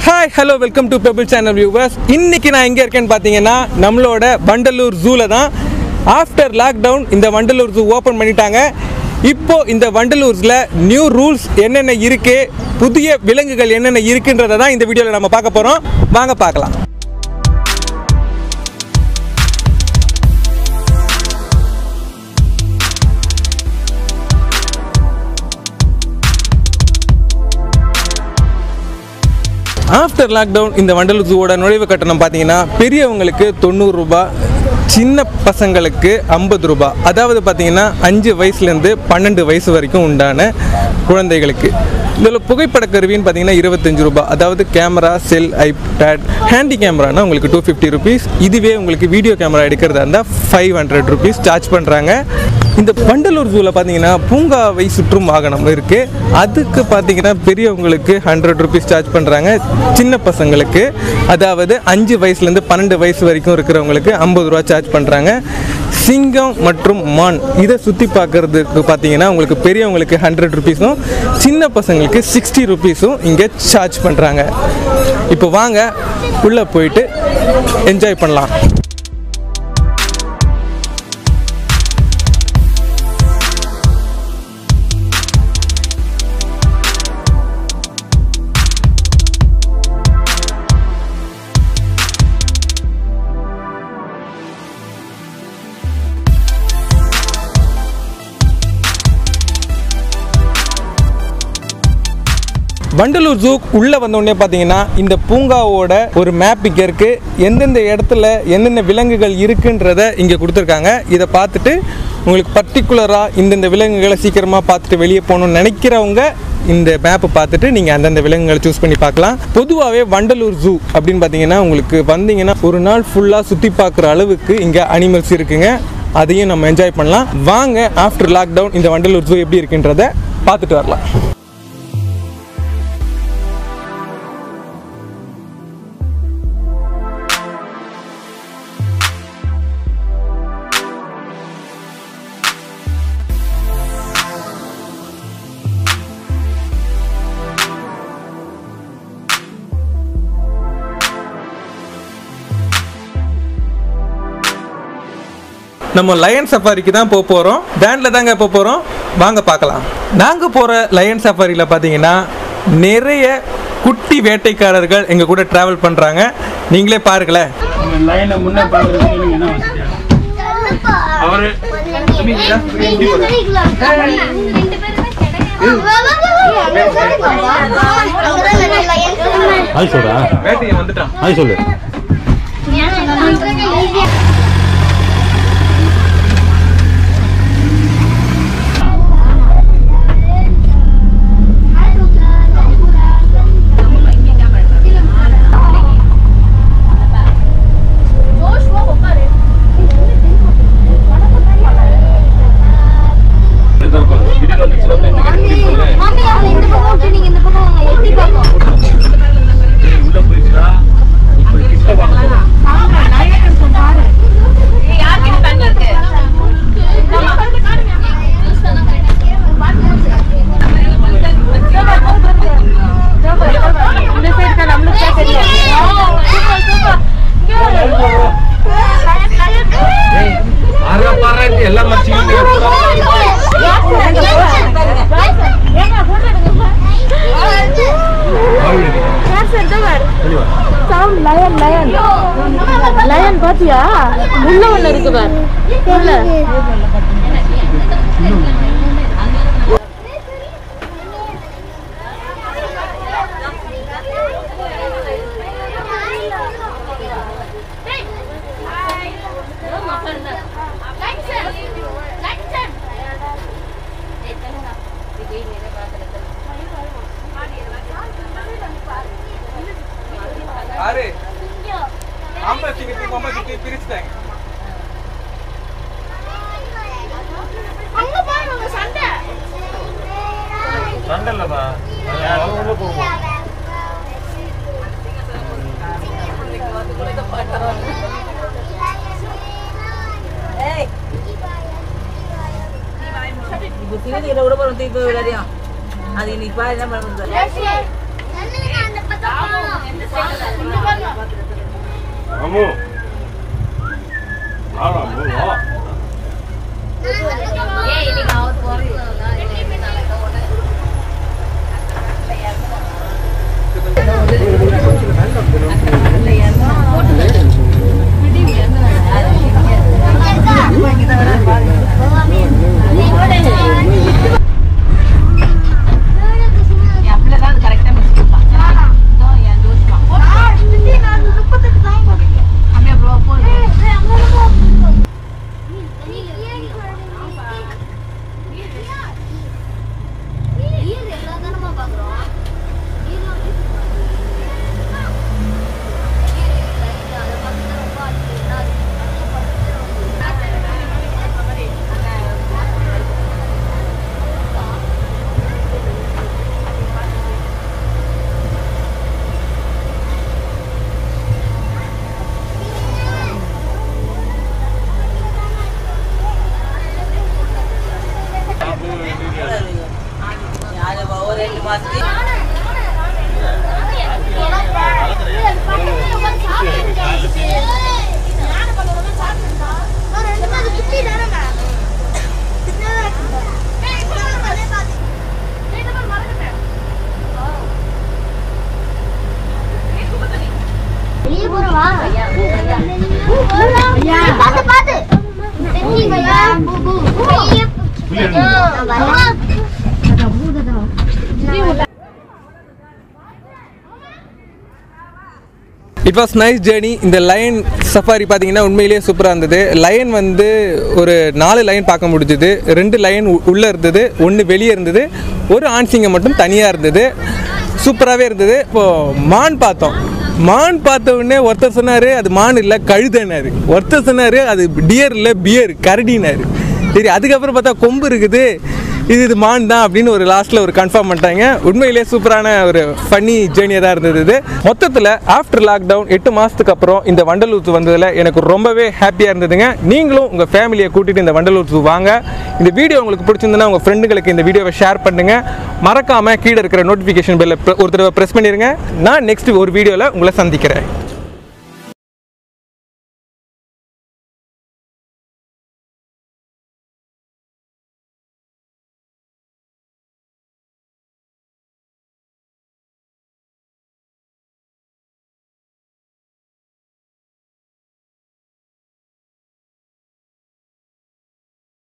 Hi hello welcome to Pebble channel viewers இன்னைக்கு நான் எங்கே இருக்கேன்னு பார்த்தீங்கன்னா நம்மளோட வண்டலூர் ஜூவில் தான் ஆஃப்டர் லாக்டவுன் இந்த வண்டலூர் ஜூ ஓப்பன் பண்ணிட்டாங்க இப்போ இந்த வண்டலூர்ஸில் நியூ ரூல்ஸ் என்னென்ன இருக்கு புதிய விலங்குகள் என்னென்ன இருக்குன்றதை தான் இந்த வீடியோவில் நம்ம பார்க்க போகிறோம் வாங்க பார்க்கலாம் ஆஃப்டர் லாக்டவுன் இந்த வண்டலூர் ஜூவோட நுழைவு கட்டணம் பார்த்தீங்கன்னா பெரியவங்களுக்கு தொண்ணூறு ரூபாய் சின்ன பசங்களுக்கு ஐம்பது ரூபாய் அதாவது பார்த்தீங்கன்னா அஞ்சு வயசுலேருந்து பன்னெண்டு வயசு வரைக்கும் உண்டான குழந்தைகளுக்கு இதில் புகைப்பட கருவின்னு பார்த்தீங்கன்னா இருபத்தஞ்சு ரூபாய் அதாவது கேமரா செல் ஐபேட் ஹேண்டி கேமரானா உங்களுக்கு டூ ஃபிஃப்டி ருபீஸ் இதுவே உங்களுக்கு வீடியோ கேமரா எடுக்கிறதா இருந்தால் ஃபைவ் ஹண்ட்ரட் ருபீஸ் சார்ஜ் பண்ணுறாங்க இந்த வண்டலூர் ஜூவில் பார்த்தீங்கன்னா பூங்காவை சுற்றும் வாகனம் இருக்குது அதுக்கு பார்த்தீங்கன்னா பெரியவங்களுக்கு ஹண்ட்ரட் ருபீஸ் சார்ஜ் பண்ணுறாங்க சின்ன பசங்களுக்கு அதாவது அஞ்சு வயசுலேருந்து பன்னெண்டு வயசு வரைக்கும் இருக்கிறவங்களுக்கு ஐம்பது ரூபா சார்ஜ் பண்ணுறாங்க சிங்கம் மற்றும் மான் இதை சுற்றி பார்க்கறதுக்கு பார்த்தீங்கன்னா உங்களுக்கு பெரியவங்களுக்கு ஹண்ட்ரட் ருபீஸும் சின்ன பசங்களுக்கு சிக்ஸ்டி ருபீஸும் இங்கே சார்ஜ் பண்ணுறாங்க இப்போ வாங்க உள்ளே போயிட்டு என்ஜாய் பண்ணலாம் வண்டலூர் ஜூ உள்ளே வந்தோடனே பார்த்தீங்கன்னா இந்த பூங்காவோட ஒரு மேப் இங்கே இருக்குது எந்தெந்த இடத்துல என்னென்ன விலங்குகள் இருக்குன்றத இங்கே கொடுத்துருக்காங்க இதை பார்த்துட்டு உங்களுக்கு பர்டிகுலராக இந்தந்த விலங்குகளை சீக்கிரமாக பார்த்துட்டு வெளியே போகணும்னு நினைக்கிறவங்க இந்த மேப்பை பார்த்துட்டு நீங்கள் அந்தந்த விலங்குகளை சூஸ் பண்ணி பார்க்கலாம் பொதுவாகவே வண்டலூர் ஜூ அப்படின்னு பார்த்தீங்கன்னா உங்களுக்கு வந்தீங்கன்னா ஒரு நாள் ஃபுல்லாக சுற்றி பார்க்குற அளவுக்கு இங்கே அனிமல்ஸ் இருக்குங்க அதையும் நம்ம என்ஜாய் பண்ணலாம் வாங்க ஆஃப்டர் லாக்டவுன் இந்த வண்டலூர் ஜூ எப்படி இருக்குன்றத பார்த்துட்டு வரலாம் நம்ம லயன் சஃபாரிக்கு தான் போக போகிறோம் வேனில் தாங்க போக போகிறோம் வாங்க பார்க்கலாம் நாங்கள் போகிற லயன் சஃபாரியில் பார்த்தீங்கன்னா நிறைய குட்டி வேட்டைக்காரர்கள் எங்கள் கூட ட்ராவல் பண்ணுறாங்க நீங்களே பாருங்களேன் லைனை முன்னே பார்க்கறதுக்கு எனக்கு என்ன வசதியா அவரு அது சொல்றா வேட்டையை வந்துட்டான் அது சொல்லு உள்ள போயிடுச்சா இப்ப கிட்ட வாங்க ஆறா பாறா எல்லாம் மச்சிங்க லயன் லயன் லயன் பாத்தியா உள்ள ஒண்ணு இருக்கு பார் உள்ள ஆறு ஆம்பளை சிங்கத்துக்கு பொம்பளை சிங்கத்துக்கு பிரிச்சுட்டாங்க சண்டல்லப்பா உள்ள போகும் இப்போ சின்னதுக்கிட்ட விட போகிறோம் தூக்கி விளையாடியும் அது இன்னைக்கு பாரு என்ன பண்ணுறது ராமு வா ராமு வா வெளியே போறவா பாத்து பாத்து தெரியுங்களா கையை பிடிச்சிக்கோ. நான் வரேன். இட் வாஸ் நைஸ் ஜேர்னி இந்த லயன் சஃபாரி பார்த்தீங்கன்னா உண்மையிலேயே சூப்பராக இருந்தது லயன் வந்து ஒரு நாலு லைன் பார்க்க முடிஞ்சுது ரெண்டு லைன் உள்ளே இருந்தது ஒன்று வெளியே இருந்தது ஒரு ஆண் சிங்கம் மட்டும் தனியாக இருந்தது சூப்பராகவே இருந்தது இப்போது மான் பார்த்தோம் மான் பார்த்த உடனே ஒருத்தர் சொன்னார் அது மான் இல்லை கழுதனாரு ஒருத்தர் சொன்னார் அது டியர் இல்லை பியர் கரடினாரு சரி அதுக்கப்புறம் பார்த்தா கொம்பு இருக்குது இது இது மான் தான் அப்படின்னு ஒரு லாஸ்ட்டில் ஒரு கன்ஃபார்ம் பண்ணிட்டாங்க உண்மையிலேயே சூப்பரான ஒரு ஃபன்னி ஜேர்னியாக தான் இருந்தது இது மொத்தத்தில் ஆஃப்டர் லாக்டவுன் எட்டு மாதத்துக்கு அப்புறம் இந்த வண்டலூர் வந்ததில் எனக்கு ரொம்பவே ஹாப்பியாக இருந்ததுங்க நீங்களும் உங்கள் ஃபேமிலியை கூட்டிகிட்டு இந்த வண்டலூர் வாங்க இந்த வீடியோ உங்களுக்கு பிடிச்சிருந்ததுன்னா உங்கள் ஃப்ரெண்டுங்களுக்கு இந்த வீடியோவை ஷேர் பண்ணுங்கள் மறக்காமல் கீழே இருக்கிற நோட்டிஃபிகேஷன் பெல்ல ஒரு தடவை ப்ரெஸ் பண்ணிடுங்க நான் நெக்ஸ்ட் ஒரு வீடியோவில் உங்களை சந்திக்கிறேன்